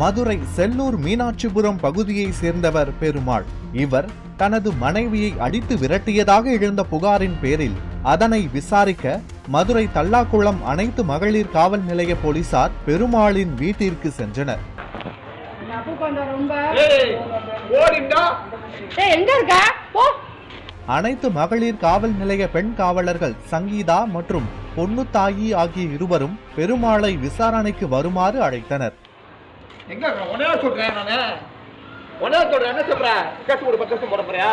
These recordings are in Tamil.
மதுரை செல்லூர் மீனாட்சிபுரம் பகுதியை சேர்ந்தவர் பெருமாள் இவர் தனது மனைவியை அடித்து விரட்டியதாக எழுந்த புகாரின் பேரில் அதனை விசாரிக்க மதுரை தல்லாக்குளம் அனைத்து மகளிர் காவல் நிலைய போலீசார் பெருமாளின் வீட்டிற்கு சென்றனர் தப்பு பண்ற ரொம்ப ஏய் ஓடிண்டா ஏய் எங்க இருக்க போ அனைத்து மகளிர் காவல் நிலைய பெண் காவலர்கள் சங்கீதா மற்றும் பொன்னுத்தாயி ஆகிய இருவரும் பெருமாளை விசாரணைக்கு வருமாறு அழைத்தனர் எங்க இருக்க? உன்னையா சொல்றேன் நானு உன்னையா சொல்றேன் என்ன சொல்ற கேட்டு ஒரு பத்து வருஷம் போட போறியா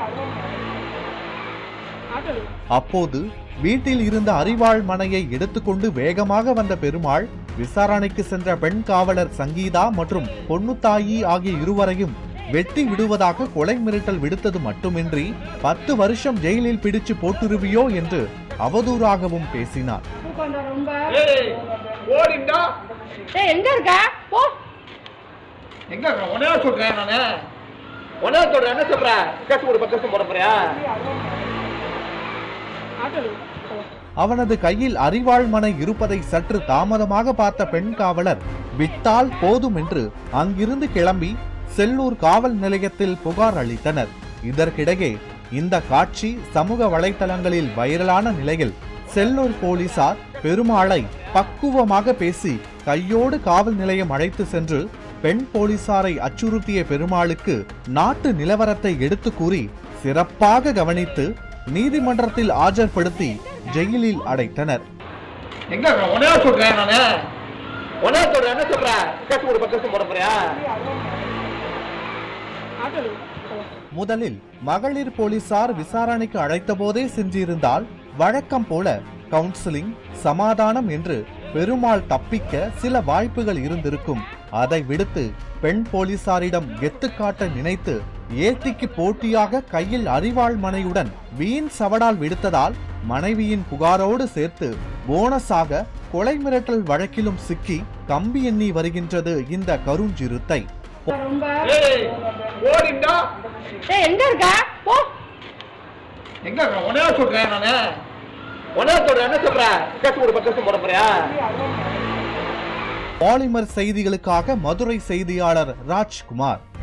ஆட்டோ அப்போது வீட்டில் இருந்த அரிவாள் மனையை எடுத்துக்கொண்டு வேகமாக வந்த பெருமாள் விசாரணைக்கு சென்ற பெண் காவலர் சங்கீதா மற்றும் பொன்னுத்தாயி ஆகிய இருவரையும் வெட்டி விடுவதாக கொலை மிரட்டல் விடுத்தது மட்டுமின்றி பத்து வருஷம் ஜெயிலில் பிடிச்சு போட்டுருவியோ என்று அவதூறாகவும் பேசினார் தப்பு பண்ற ரொம்ப ஏய் ஓடிண்டா ஏய் எங்க இருக்க போ எங்க இருக்க? உன்னையா சொல்றேன் நானு உன்னையா சொல்றேன் என்ன சொல்ற கேட்டு ஒரு பத்து வருஷம் போட போறியா ஆட்டோ அவனது கையில் அரிவாள் மனை இருப்பதை சற்று தாமதமாக பார்த்த பெண் காவலர் விட்டால் போதும் என்று அங்கிருந்து கிளம்பி செல்லூர் காவல் நிலையத்தில் புகார் அளித்தனர் இதற்கிடையே இந்த காட்சி சமூக வலைத்தளங்களில் வைரலான நிலையில் செல்லூர் போலீசார் பெருமாளை பக்குவமாக பேசி கையோடு காவல் நிலையம் அழைத்து சென்று பெண் போலீசாரை அச்சுறுத்திய பெருமாளுக்கு நாட்டு நிலவரத்தை எடுத்து கூறி சிறப்பாக கவனித்து நீதிமன்றத்தில் ஆஜர்படுத்தி ஜெயிலில் அடைத்தனர் எங்க இருக்க? உன்னையா சொல்றேன் நானு உன்னையா சொல்றேன் என்ன சொல்ற கேட்டு ஒரு பத்து வருஷம் போட போறியா ஆட்டோ முதலில் மகளிர் போலீசார் விசாரணைக்கு அழைத்தபோதே சென்றிருந்தால் வழக்கம் போல கவுன்சிலிங் சமாதானம் என்று பெருமாள் தப்பிக்க சில வாய்ப்புகள் இருந்திருக்கும் அதை விடுத்து பெண் போலீசாரிடம் கெத்து காட்ட நினைத்து ஏத்திக்கு போட்டியாக கையில் அரிவாள் மனையுடன் வீண் சவடால் விடுத்ததால் மனைவியின் புகாரோடு சேர்த்து போனஸாக கொலை மிரட்டல் வழக்கிலும் சிக்கி கம்பி எண்ணி வருகின்றது இந்த கருஞ்சிறுத்தை ரொம்ப ஏய் ஓடிண்டா ஏய் எங்க இருக்க போ எங்க இருக்க? உன்னையா சொல்றேன் நானு உன்னையா சொல்றேன் என்ன சொல்ற கேட்டு ஒரு பத்து வருஷம் போட போறியா பாலிமர் செய்திகளுக்காக மதுரை செய்தியாளர் ராஜ்குமார்